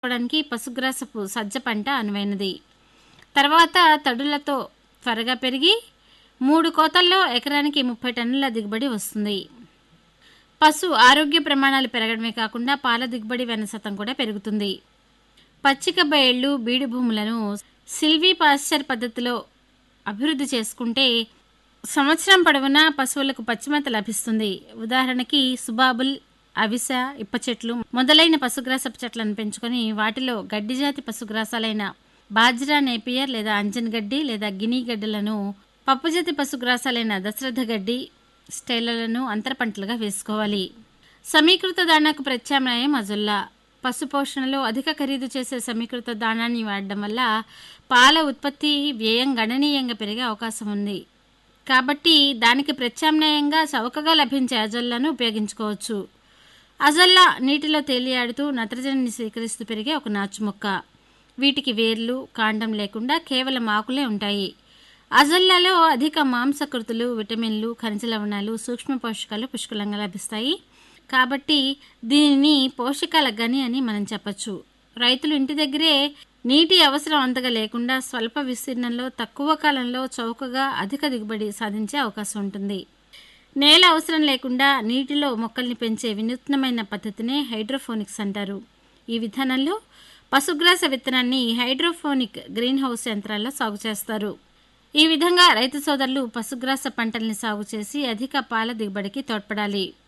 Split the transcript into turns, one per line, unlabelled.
చేసుకోవడానికి పశుగ్రాసపు సజ్జ పంట అనువైనది తర్వాత తడులతో త్వరగా పెరిగి మూడు కోతల్లో ఎకరానికి ముప్పై టన్నుల దిగుబడి వస్తుంది పశు ఆరోగ్య ప్రమాణాలు పెరగడమే కాకుండా పాల దిగుబడి వెన్న శాతం కూడా పెరుగుతుంది పచ్చిక బయళ్ళు బీడు భూములను సిల్వీ పాశ్చర్ పద్ధతిలో అభివృద్ధి చేసుకుంటే సంవత్సరం పొడవునా పశువులకు పచ్చిమేత లభిస్తుంది ఉదాహరణకి సుబాబుల్ అవిస ఇప్ప చెట్లు మొదలైన పశుగ్రాసపు చెట్లను పెంచుకొని వాటిలో గడ్డి జాతి పశుగ్రాసాలైన బాజ్రా నేపియర్ లేదా అంజన్ గడ్డి లేదా గిని గడ్డలను పప్పుజాతి పశుగ్రాసాలైన దశరథ గడ్డి స్టైలలను అంతర పంటలుగా వేసుకోవాలి సమీకృత దాణాకు ప్రత్యామ్నాయం అజొల్లా పశు పోషణలో అధిక ఖరీదు చేసే సమీకృత దాణాన్ని వాడడం వల్ల పాల ఉత్పత్తి వ్యయం గణనీయంగా పెరిగే అవకాశం ఉంది కాబట్టి దానికి ప్రత్యామ్నాయంగా చౌకగా లభించే అజొల్లాను ఉపయోగించుకోవచ్చు అజొల్లా నీటిలో తేలియాడుతూ నత్రజనిని స్వీకరిస్తూ పెరిగే ఒక నాచు మొక్క వీటికి వేర్లు కాండం లేకుండా కేవలం ఆకులే ఉంటాయి అజొల్లాలో అధిక మాంసకృతులు విటమిన్లు ఖనిజ లవణాలు సూక్ష్మ పోషకాలు పుష్కలంగా లభిస్తాయి కాబట్టి దీనిని పోషకాల గని అని మనం చెప్పచ్చు రైతులు ఇంటి దగ్గరే నీటి అవసరం అంతగా లేకుండా స్వల్ప విస్తీర్ణంలో తక్కువ కాలంలో చౌకగా అధిక దిగుబడి సాధించే అవకాశం ఉంటుంది నేల అవసరం లేకుండా నీటిలో మొక్కల్ని పెంచే వినూత్నమైన పద్ధతినే హైడ్రోఫోనిక్స్ అంటారు ఈ విధానంలో పశుగ్రాస విత్తనాన్ని హైడ్రోఫోనిక్ గ్రీన్ హౌస్ యంత్రాల్లో సాగు చేస్తారు ఈ విధంగా రైతు సోదరులు పశుగ్రాస పంటల్ని సాగు చేసి అధిక పాల దిగుబడికి తోడ్పడాలి